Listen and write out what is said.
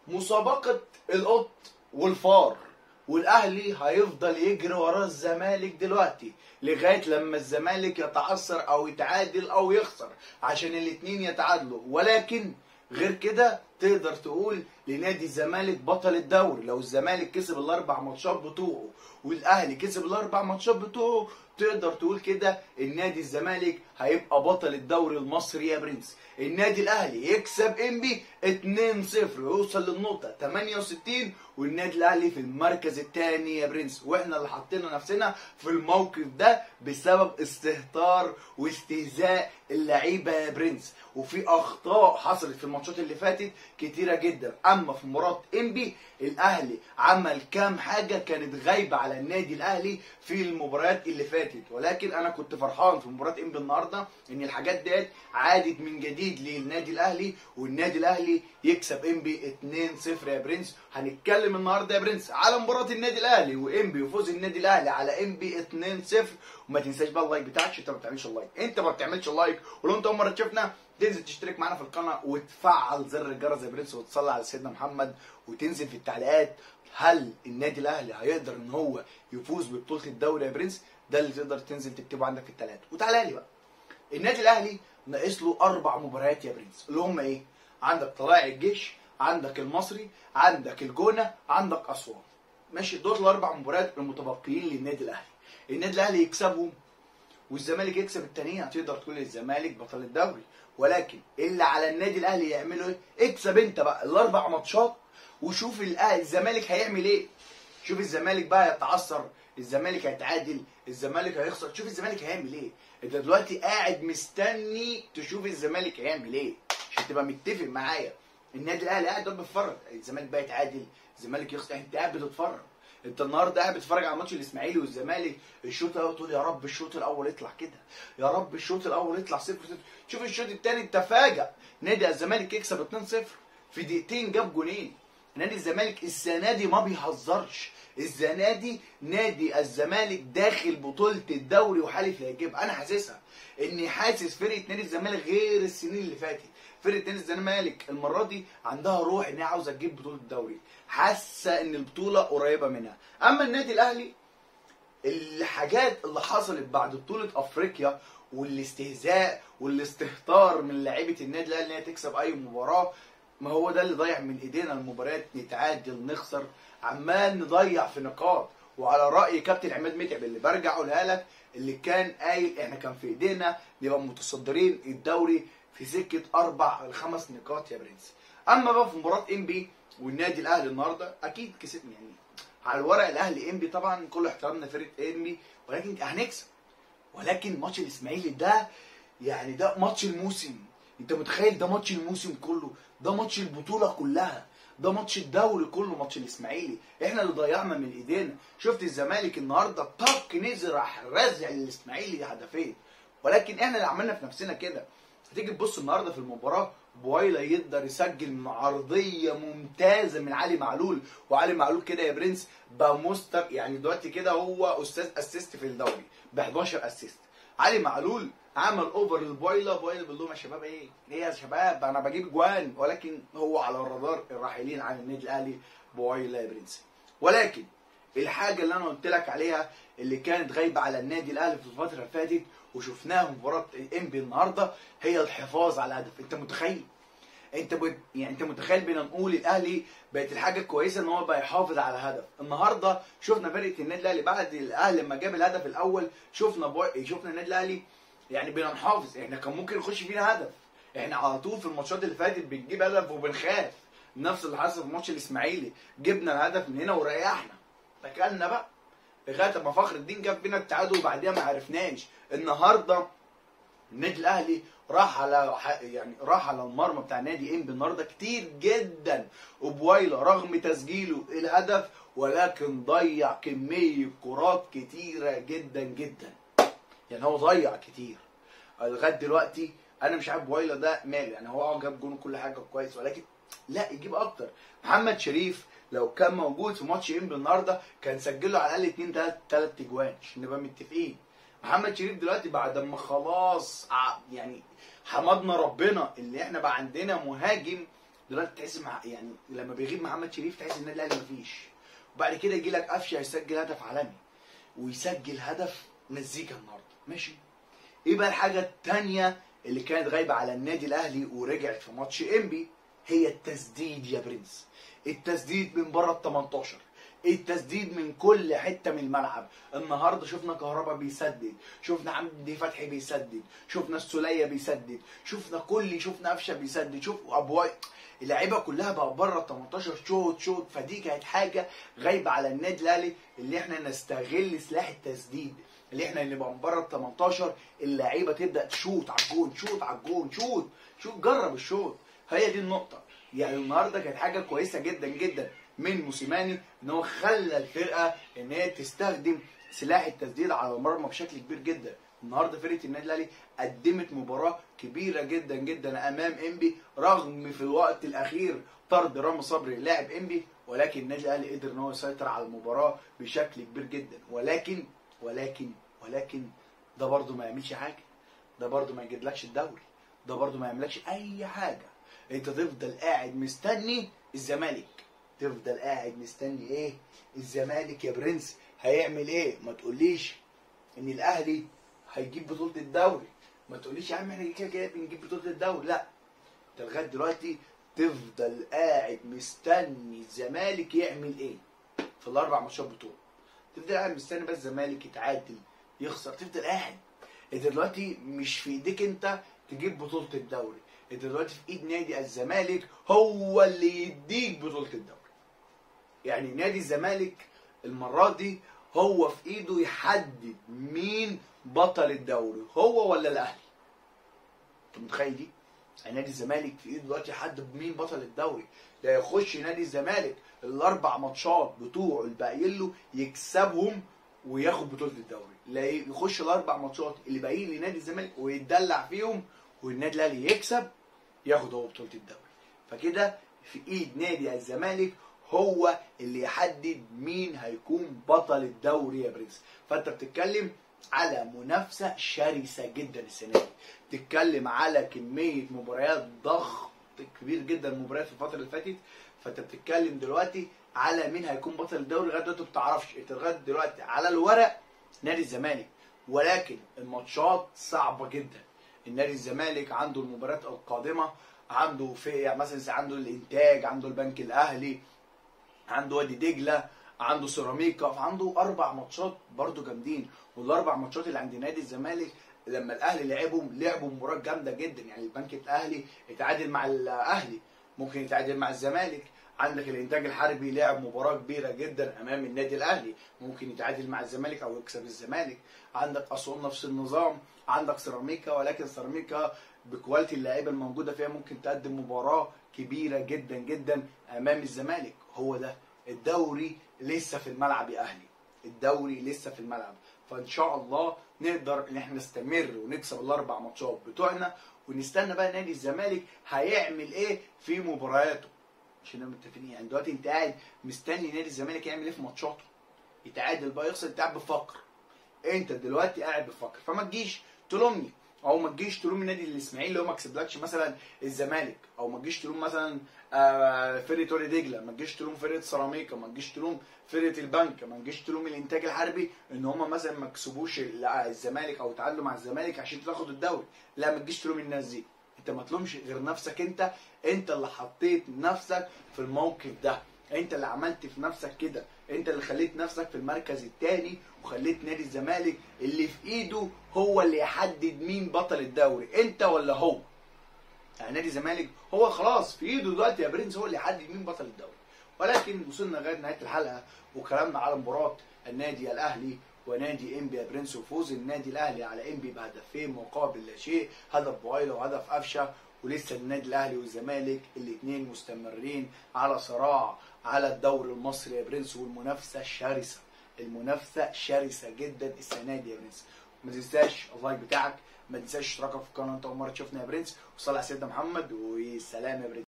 مسابقة القط والفار والاهلي هيفضل يجري ورا الزمالك دلوقتي لغايه لما الزمالك يتعثر او يتعادل او يخسر عشان الاتنين يتعادلوا ولكن غير كده تقدر تقول لنادي الزمالك بطل الدوري لو الزمالك كسب الاربع ماتشات بتوعه والاهلي كسب الاربع ماتشات بتوعه تقدر تقول كده النادي الزمالك هيبقى بطل الدوري المصري يا برنس النادي الاهلي يكسب انبي 2-0 ويوصل للنقطه 68 والنادي الاهلي في المركز الثاني يا برنس واحنا اللي حطينا نفسنا في الموقف ده بسبب استهتار واستهزاء اللعيبه يا برنس وفي اخطاء حصلت في الماتشات اللي فاتت كتيره جدا اما في مباراه انبي الاهلي عمل كام حاجه كانت غايبه على النادي الاهلي في المباريات اللي فاتت ولكن انا كنت فرحان في مباراه انبي النهارده ان الحاجات ديت عادت من جديد للنادي الاهلي والنادي الاهلي يكسب انبي 2-0 يا برنس هنتكلم النهارده يا برنس على مباراه النادي الاهلي وانبي وفوز النادي الاهلي على انبي 2-0 وما تنساش بقى اللايك بتاعك عشان انت ما بتعملش اللايك انت ما بتعملش اللايك ولو انت اول مره تشوفنا تنزل تشترك معانا في القناه وتفعل زر الجرس يا برنس وتصلي على سيدنا محمد وتنزل في التعليقات هل النادي الاهلي هيقدر ان هو يفوز ببطوله الدوري يا برنس ده اللي تقدر تنزل تكتبه عندك في التعليقات وتعالى لي بقى النادي الاهلي ناقص له اربع مباريات يا برنس اللي هم ايه عندك طلائع الجيش عندك المصري عندك الجونه عندك اسوان ماشي دول الاربع مباريات المتبقيين للنادي الاهلي النادي الاهلي يكسبهم والزمالك يكسب التانيين هتقدر تقول الزمالك بطل الدوري ولكن اللي على النادي الاهلي يعمله ايه اكسب انت بقى الاربع ماتشات وشوف الاهلي الزمالك هيعمل ايه شوف الزمالك بقى يتعثر الزمالك هيتعادل الزمالك هيخسر شوف الزمالك هيعمل ايه انت دلوقتي قاعد مستني تشوف الزمالك هيعمل ايه عشان تبقى متفق معايا النادي الاهلي قاعد بيتفرج الزمالك بقى يتعادل الزمالك يخسر انت قاعد بتتفرج انت النهارده قاعد بتتفرج على ماتش الاسماعيلي والزمالك الشوط الاول تقول يا رب الشوط الاول يطلع كده يا رب الشوط الاول يطلع 0 0 شوف الشوط الثاني تفاجأ نادي الزمالك يكسب 2 0 في دقيقتين جاب جونين نادي الزمالك السنه دي ما بيهزرش السنه دي نادي الزمالك داخل بطوله الدوري وحالف لا يجيب انا حاسسها اني حاسس فرقه نادي الزمالك غير السنين اللي فاتت فرقه نادي الزمالك المره دي عندها روح ان هي عاوزه تجيب بطوله الدوري حاسه ان البطوله قريبه منها اما النادي الاهلي الحاجات اللي حصلت بعد بطوله افريقيا والاستهزاء والاستهتار من لعيبه النادي الاهلي ان هي تكسب اي مباراه ما هو ده اللي ضيع من ايدينا المباريات نتعادل نخسر عمال نضيع في نقاط وعلى راي كابتن عماد متعب اللي برجع اقولها لك اللي كان قايل احنا كان في ايدينا نبقى متصدرين الدوري في سكه اربع لخمس نقاط يا برنس اما بقى في مباراه ام بي والنادي الاهلي النهارده اكيد كسبنا يعني على الورق الاهلي ام بي طبعا كل احترامنا فرقه ام بي ولكن هنكسب ولكن ماتش الاسماعيلي ده يعني ده ماتش الموسم انت متخيل ده ماتش الموسم كله ده ماتش البطوله كلها ده ماتش الدوري كله ماتش الاسماعيلي احنا اللي ضيعنا من ايدينا شفت الزمالك النهارده طق نزل راح رازع الاسماعيلي هدفين ولكن احنا اللي عملنا في نفسنا كده هتيجي تبص النهارده في المباراه بويلا يقدر يسجل عرضيه ممتازه من علي معلول وعلي معلول كده يا برنس بقى مستر يعني دلوقتي كده هو استاذ اسيست في الدوري ب 11 اسيست علي معلول عمل اوفر للبويلا بويلا بيقول لهم يا شباب ايه؟ ايه يا شباب انا بجيب جوان ولكن هو على الرادار الراحلين عن النادي الاهلي بويلا يا برنس ولكن الحاجه اللي انا قلت لك عليها اللي كانت غايبه على النادي الاهلي في الفتره اللي فاتت وشفناها في مباراه انبي النهارده هي الحفاظ على الهدف انت متخيل انت بت... يعني انت متخيل بينا نقول الاهلي بقت الحاجه الكويسه ان هو بقى يحافظ على الهدف النهارده شفنا فرقه النادي الاهلي بعد الاهلي لما جاب الهدف الاول شفنا بو... شفنا النادي الاهلي يعني بينا نحافظ احنا كان ممكن يخش فينا هدف احنا على طول في الماتشات اللي فاتت بنجيب هدف وبنخاف نفس اللي حصل في ماتش الاسماعيلي جبنا الهدف من هنا وريحنا تكلنا بقى لغايه ما فخر الدين جاب فينا التعادل وبعديها ما عرفناش النهارده النادي الاهلي راح على يعني راح على المرمى بتاع نادي انبي النهارده كتير جدا وبويلا رغم تسجيله الهدف ولكن ضيع كميه كرات كتيره جدا جدا يعني هو ضيع كتير لغايه دلوقتي انا مش عارف بويلا ده ماله يعني هو اه جاب جون وكل حاجه كويس ولكن لا يجيب اكتر محمد شريف لو كان موجود في ماتش انبي النهارده كان سجل له على الاقل 2 3 3 اجوان عشان نبقى متفقين محمد شريف دلوقتي بعد ما خلاص يعني حمدنا ربنا اللي احنا بقى عندنا مهاجم دلوقتي تحس مع يعني لما بيغيب محمد شريف تحس ان النادي الاهلي مفيش وبعد كده يجي لك قفشه يسجل هدف عالمي ويسجل هدف مزيكا النهارده ماشي ايه بقى الحاجه الثانيه اللي كانت غايبه على النادي الاهلي ورجعت في ماتش انبي هي التسديد يا برنس التسديد من بره ال 18 التسديد من كل حته من الملعب النهارده شفنا كهربا بيسدد شفنا حمدي فتحي بيسدد شفنا السوليه بيسدد شفنا كل شفنا قفشه بيسدد شوف ابواي اللعيبه كلها بقى بره ال 18 شوط شوط فدي كانت حاجه غايبه على النادي الاهلي اللي احنا نستغل سلاح التسديد اللي احنا نبقى من بره ال 18 اللعيبه تبدا تشوط على الجون شوط على الجون شوط شوط جرب الشوط هي دي النقطه يعني النهارده كانت حاجه كويسه جدا جدا من موسيماني ان هو خلى الفرقه ان هي تستخدم سلاح التسديد على المرمى بشكل كبير جدا النهارده فرقه النادي الاهلي قدمت مباراه كبيره جدا جدا امام انبي رغم في الوقت الاخير طرد رامي صبري لاعب انبي ولكن النادي الاهلي قدر ان هو يسيطر على المباراه بشكل كبير جدا ولكن ولكن ولكن ده برضه ما يعملش حاجه ده برضه ما يجيبلكش الدوري ده برضه ما يعملكش اي حاجه انت تفضل قاعد مستني الزمالك تفضل قاعد مستني ايه الزمالك يا برنس هيعمل ايه ما تقوليش ان الاهلي هيجيب بطوله الدوري ما تقوليش يا عم احنا كده كده بنجيب بطوله الدوري لا انت لغايه دلوقتي تفضل قاعد مستني الزمالك يعمل ايه في الاربع ماتشات بتوعه تفضل قاعد مستني بس الزمالك يتعادل يخسر تفضل قاعد انت دلوقتي مش في ايديك انت تجيب بطوله الدوري انت دلوقتي في ايد نادي الزمالك هو اللي يديك بطوله الدوري يعني نادي الزمالك المره دي هو في ايده يحدد مين بطل الدوري هو ولا الاهلي انت متخيل دي يعني نادي الزمالك في ايده دلوقتي يحدد مين بطل الدوري لا يخش نادي الزمالك الاربع ماتشات بتوعه الباقيين له يكسبهم وياخد بطوله الدوري لا يخش الاربع ماتشات اللي باقيين لنادي الزمالك ويتدلع فيهم والنادي الاهلي يكسب ياخد هو بطوله الدوري فكده في ايد نادي الزمالك هو اللي يحدد مين هيكون بطل الدوري يا برنس فانت بتتكلم على منافسه شرسه جدا السنه دي بتتكلم على كميه مباريات ضغط كبير جدا مباريات في الفتره اللي فاتت فانت بتتكلم دلوقتي على مين هيكون بطل الدوري لغايه دلوقتي ما بتعرفش انت لغايه دلوقتي على الورق نادي الزمالك ولكن الماتشات صعبه جدا النادي الزمالك عنده المباريات القادمه عنده في يعني مثلا عنده الانتاج عنده البنك الاهلي عنده وادي دجله عنده سيراميكا فعنده اربع ماتشات برضو جامدين والاربع ماتشات اللي عند نادي الزمالك لما الاهلي لعبهم لعبوا مباراه جامده جدا يعني البنك الاهلي اتعادل مع الاهلي ممكن يتعادل مع الزمالك عندك الانتاج الحربي لعب مباراه كبيره جدا امام النادي الاهلي ممكن يتعادل مع الزمالك او يكسب الزمالك عندك اسوان نفس النظام عندك سيراميكا ولكن سيراميكا بكواليتي اللعيبه الموجوده فيها ممكن تقدم مباراه كبيره جدا جدا امام الزمالك هو ده الدوري لسه في الملعب يا اهلي الدوري لسه في الملعب فان شاء الله نقدر ان احنا نستمر ونكسب الاربع ماتشات بتوعنا ونستنى بقى نادي الزمالك هيعمل ايه في مبارياته عشان نبقى متفقين يعني دلوقتي انت قاعد مستني نادي الزمالك يعمل ايه في ماتشاته يتعادل بقى يخسر انت قاعد بتفكر انت دلوقتي قاعد بتفكر فما تجيش تلومني او ما تجيش تلوم النادي الاسماعيلي اللي هو ما كسبلكش مثلا الزمالك او ما تجيش تلوم مثلا آه، فرقه وادي دجله ما تجيش تلوم فرقه سيراميكا ما تجيش تلوم فرقه البنك ما تجيش تلوم الانتاج الحربي ان هم مثلا ما كسبوش ال- الزمالك او تعادلوا مع الزمالك عشان تاخد الدوري لا ما تجيش تلوم الناس دي انت ما تلومش غير نفسك انت انت اللي حطيت نفسك في الموقف ده انت اللي عملت في نفسك كده انت اللي خليت نفسك في المركز الثاني وخليت نادي الزمالك اللي في ايده هو اللي يحدد مين بطل الدوري انت ولا هو يعني نادي الزمالك هو خلاص في ايده دلوقتي يا برنس هو اللي يحدد مين بطل الدوري ولكن وصلنا لغايه نهايه الحلقه وكلامنا على مباراه النادي الاهلي ونادي انبي يا برنس وفوز النادي الاهلي على انبي بهدفين مقابل لا شيء هدف بويلا وهدف قفشه ولسه النادي الاهلي والزمالك الاثنين مستمرين على صراع على الدوري المصري يا برنس والمنافسه شرسه المنافسه شرسه جدا السنه دي يا برنس ما تنساش اللايك بتاعك ما تنساش اشتراكك في القناه انت اول مره تشوفنا يا برنس وصلي على سيدنا محمد وسلام يا برنس